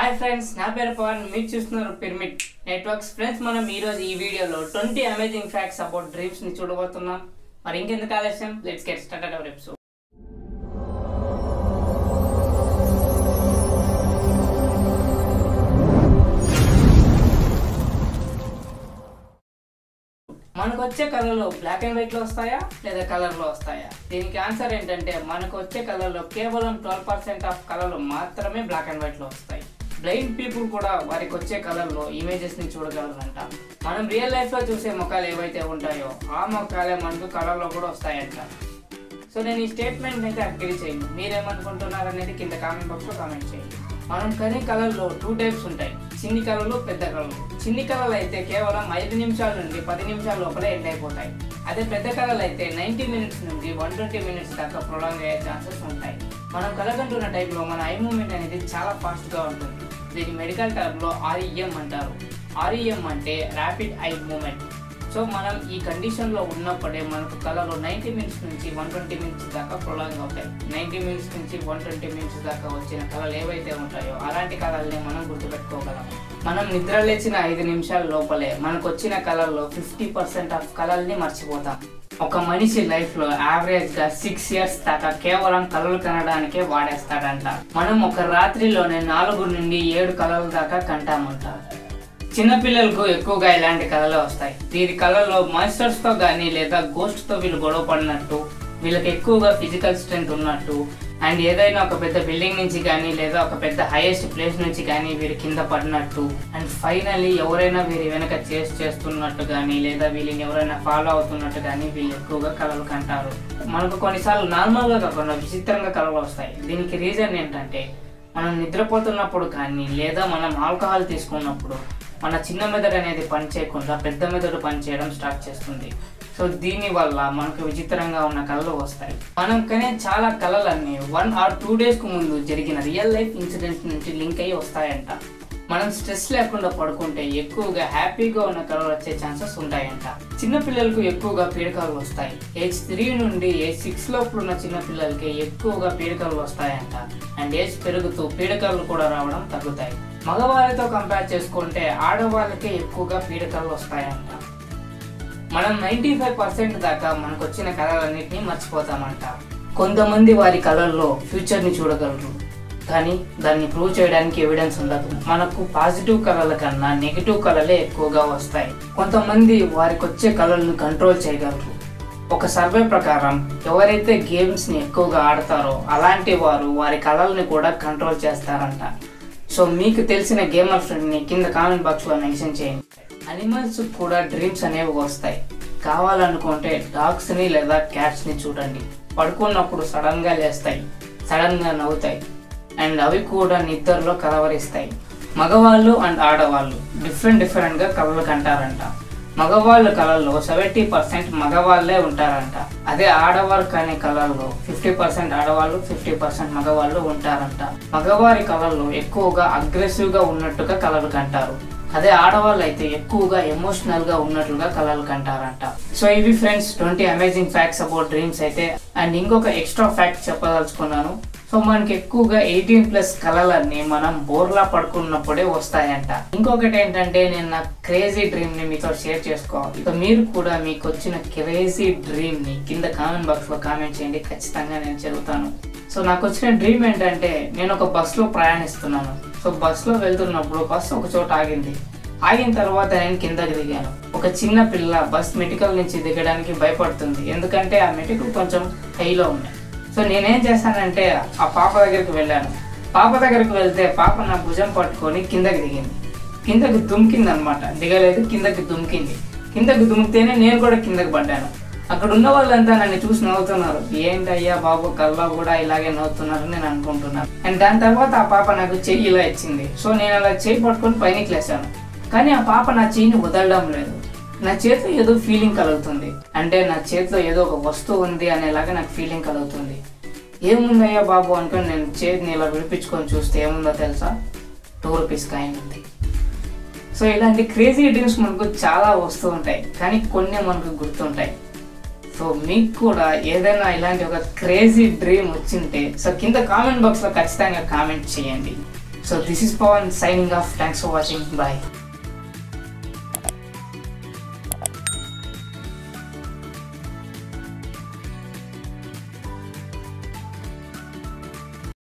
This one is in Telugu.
హాయ్ ఫ్రెండ్స్ నా పేరు పవన్ మీరు చూస్తున్నారు పిరమిడ్ నెట్వర్క్స్ ఫ్రెండ్స్ మనం ఈ రోజు ఈ వీడియోలో twenty amazing facts about dreams ని చూడబోతున్నాం మరి ఇంకెందుకు ఆలస్యం let's get started our episode మనకు వచ్చే కలర్లో బ్లాక్ అండ్ వైట్ లో వస్తాయా లేదా కలర్ లో వస్తాయా దీనికి ఆన్సర్ ఏంటంటే మనకు వచ్చే కలర్లో కేవలం ట్వెల్వ్ పర్సెంట్ ఆఫ్ కలర్లు మాత్రమే బ్లాక్ అండ్ వైట్ లో వస్తాయి బ్లైండ్ పీపుల్ కూడా వారికి వచ్చే కలర్లో ఇమేజెస్ ని చూడగలరంట మనం రియల్ లైఫ్ లో చూసే ముఖాలు ఏవైతే ఉంటాయో ఆ ముఖాలే మనకు కలర్ లో కూడా వస్తాయంట సో నేను ఈ స్టేట్మెంట్ అయితే అగ్రి చేయను మీరేమనుకుంటున్నారు అనేది కింద కామెంట్ బాక్స్ లో కామెంట్ చేయండి మనం కనే కలర్లో టూ టైప్స్ ఉంటాయి చిన్ని కలర్లు పెద్ద కలర్లు చిన్ని కలర్లు అయితే కేవలం ఐదు నిమిషాల నుండి పది నిమిషాల లోపలే ఎండ్ అయిపోతాయి అదే పెద్ద కలర్లు అయితే నైంటీ మినిట్స్ నుండి వన్ ట్వంటీ మినిట్స్ దాకా ప్రొలాంగ్ అయ్యే ఛాన్సెస్ ఉంటాయి మనం కలగంటున్న టైంలో మన ఐ మూమెంట్ అనేది చాలా ఫాస్ట్గా ఉంటుంది దీన్ని మెడికల్ టర్మ్లో ఆర్ఈఎం అంటారు ఆర్ఈఎం అంటే ర్యాపిడ్ ఐ మూమెంట్ సో మనం ఈ కండిషన్లో ఉన్నప్పుడే మనకు కళలు నైంటీ మినిట్స్ నుంచి వన్ ట్వంటీ మినిట్స్ దాకా ప్రొలాంగ్ అవుతాయి నైంటీ మినిట్స్ నుంచి వన్ ట్వంటీ మినిట్స్ దాకా వచ్చిన కళలు ఏవైతే ఉంటాయో అలాంటి కళల్ని మనం గుర్తుపెట్టుకోగలం మనం నిద్ర లేచిన ఐదు నిమిషాల లోపలే మనకు వచ్చిన కళల్లో ఫిఫ్టీ పర్సెంట్ ఆఫ్ కళల్ని మర్చిపోతాం ఒక మనిషి లైఫ్ లో యావరేజ్ గా సిక్స్ ఇయర్స్ దాకా కేవలం కళలు కనడానికే వాడేస్తాడంట మనం ఒక రాత్రిలోనే నాలుగు నుండి ఏడు కళల దాకా కంటామంట చిన్నపిల్లలకు ఎక్కువగా ఇలాంటి కళలు వస్తాయి వీరి కళలో మాన్స్టర్స్ తో కానీ లేదా గోస్ట్ తో వీళ్ళు గొడవ పడినట్టు వీళ్ళకి ఎక్కువగా ఫిజికల్ స్ట్రెంత్ ఉన్నట్టు అండ్ ఏదైనా ఒక పెద్ద బిల్డింగ్ నుంచి కానీ లేదా ఒక పెద్ద హైయెస్ట్ ప్లేస్ నుంచి కానీ వీరు కింద పడినట్టు అండ్ ఫైనల్లీ ఎవరైనా వీరి వెనక చేస్ చేస్తున్నట్టు కానీ లేదా వీళ్ళని ఎవరైనా ఫాలో అవుతున్నట్టు కానీ వీళ్ళు ఎక్కువగా కళలు కంటారు మనకు కొన్నిసార్లు నార్మల్గా కాకుండా విచిత్రంగా కళలు వస్తాయి దీనికి రీజన్ ఏంటంటే మనం నిద్రపోతున్నప్పుడు కానీ లేదా మనం ఆల్కహాల్ తీసుకున్నప్పుడు మన చిన్న మెదడు అనేది పని చేయకుండా పెద్ద మెదడు పని చేయడం స్టార్ట్ చేస్తుంది సో దీని వల్ల మనకు విచిత్రంగా ఉన్న కళలు వస్తాయి మనం కనే చాలా కళలన్నీ వన్ ఆర్ టూ డేస్ కు ముందు జరిగిన రియల్ లైఫ్ ఇన్సిడెంట్స్ నుంచి లింక్ అయ్యి వస్తాయంట మనం స్ట్రెస్ లేకుండా పడుకుంటే ఎక్కువగా హ్యాపీగా ఉన్న కళలు వచ్చే ఛాన్సెస్ ఉంటాయంట చిన్న పిల్లలకు ఎక్కువగా పీడకలు వస్తాయి ఏజ్ త్రీ నుండి ఏజ్ సిక్స్ లోపల ఉన్న చిన్న పిల్లలకి ఎక్కువగా పీడకలు వస్తాయంట అండ్ ఏజ్ పెరుగుతూ పీడకలు కూడా రావడం తగ్గుతాయి మగవారితో కంపేర్ చేసుకుంటే ఆడవాళ్ళకే ఎక్కువగా పీడకలు వస్తాయంట మనం నైంటీ ఫైవ్ పర్సెంట్ దాకా మనకు వచ్చిన కళలన్నింటినీ మర్చిపోతామంట కొంతమంది వారి కళల్లో ఫ్యూచర్ని చూడగలరు కానీ దాన్ని ప్రూవ్ చేయడానికి ఎవిడెన్స్ ఉండదు మనకు పాజిటివ్ కళల కన్నా నెగిటివ్ కళలే ఎక్కువగా వస్తాయి కొంతమంది వారికి వచ్చే కళలను కంట్రోల్ చేయగలరు ఒక సర్వే ప్రకారం ఎవరైతే గేమ్స్ని ఎక్కువగా ఆడతారో అలాంటి వారు వారి కళల్ని కూడా కంట్రోల్ చేస్తారంట సో మీకు తెలిసిన గేమర్ ఫ్రెండ్ని కింద కామెంట్ బాక్స్లో మెన్షన్ చేయండి అనిమల్స్ కూడా డ్రీమ్స్ అనేవి వస్తాయి కావాలనుకుంటే డాగ్స్ని లేదా క్యాట్స్ని చూడండి పడుకున్నప్పుడు సడన్గా లేస్తాయి సడన్గా నవ్వుతాయి అండ్ అవి కూడా నిద్రలో కలవరిస్తాయి మగవాళ్ళు అండ్ ఆడవాళ్ళు డిఫరెంట్ డిఫరెంట్గా కళలు కంటారంట మగవాళ్ళ కళల్లో సెవెంటీ పర్సెంట్ మగవాళ్ళే ఉంటారంట అదే ఆడవారు కానీ కళల్లో ఫిఫ్టీ పర్సెంట్ ఆడవాళ్ళు ఫిఫ్టీ పర్సెంట్ మగవాళ్ళు ఉంటారంట మగవారి కళల్లో ఎక్కువగా అగ్రెసివ్గా ఉన్నట్టుగా కళలు కంటారు అదే ఆడవాళ్ళు అయితే ఎక్కువగా ఎమోషనల్ గా ఉన్నట్లుగా కళలు కంటారంట సో ఇవి friends twenty amazing facts about dreams అయితే అండ్ ఇంకొక ఎక్స్ట్రా ఫ్యాక్ట్ చెప్పదలుచుకున్నాను సో మనకి ఎక్కువగా ఎయిటీన్ ప్లస్ కళలన్నీ మనం బోర్లా పడుకున్నప్పుడే వస్తాయంట ఇంకొకటి ఏంటంటే నేను నా క్రేజీ డ్రీమ్ ని మీతో షేర్ చేసుకోవాలి సో మీరు కూడా మీకు వచ్చిన క్రేజీ డ్రీమ్ ని కింద కామెంట్ బాక్స్ లో కామెంట్ చేయండి ఖచ్చితంగా నేను చదువుతాను సో నాకు వచ్చిన డ్రీమ్ ఏంటంటే నేను ఒక బస్ లో ప్రయాణిస్తున్నాను సో బస్ లో వెళ్తున్నప్పుడు బస్ ఒక చోట ఆగింది ఆగిన తర్వాత నేను కిందకి దిగాను ఒక చిన్న పిల్ల బస్ మెటికల్ నుంచి దిగడానికి భయపడుతుంది ఎందుకంటే ఆ మెటికల్ కొంచెం హైలో ఉన్నాయి సో నేనేం చేశానంటే ఆ పాప దగ్గరికి వెళ్ళాను పాప దగ్గరికి వెళ్తే పాప నా భుజం పట్టుకొని కిందకి దిగింది కిందకి దుమికింది అనమాట దిగలేదు కిందకి దుమికింది కిందకి దుమికితేనే నేను కూడా కిందకి పడ్డాను అక్కడ ఉన్న వాళ్ళంతా నన్ను చూసి నవ్వుతున్నారు ఏంటి అయ్యా బాబు కల్లా కూడా ఇలాగే నవ్వుతున్నారు నేను అనుకుంటున్నాను అండ్ దాని తర్వాత ఆ పాప నాకు చెయ్యి ఇలా ఇచ్చింది సో నేను అలా చెయ్యి పట్టుకొని పైనకి లేసాను కానీ ఆ పాప నా చెయ్యిని వదలడం లేదు నా చేతిలో ఏదో ఫీలింగ్ కలుగుతుంది అంటే నా చేతిలో ఏదో ఒక వస్తువు ఉంది అనేలాగా నాకు ఫీలింగ్ కలుగుతుంది ఏముందయ్యా బాబు అనుకుని నేను చేతిని ఇలా విడిపించుకొని చూస్తే ఏముందో తెలుసా టూ రూపీస్ కాయిన్ ఉంది సో ఇలాంటి క్రేజీ డ్రీమ్స్ మనకు చాలా వస్తూ ఉంటాయి కానీ కొన్ని మనకు గుర్తుంటాయి సో మీకు కూడా ఏదైనా ఇలాంటి ఒక క్రేజీ డ్రీమ్ వచ్చింటే సో కింద కామెంట్ బాక్స్లో ఖచ్చితంగా కామెంట్ చేయండి so this is Pavan signing off thanks for watching bye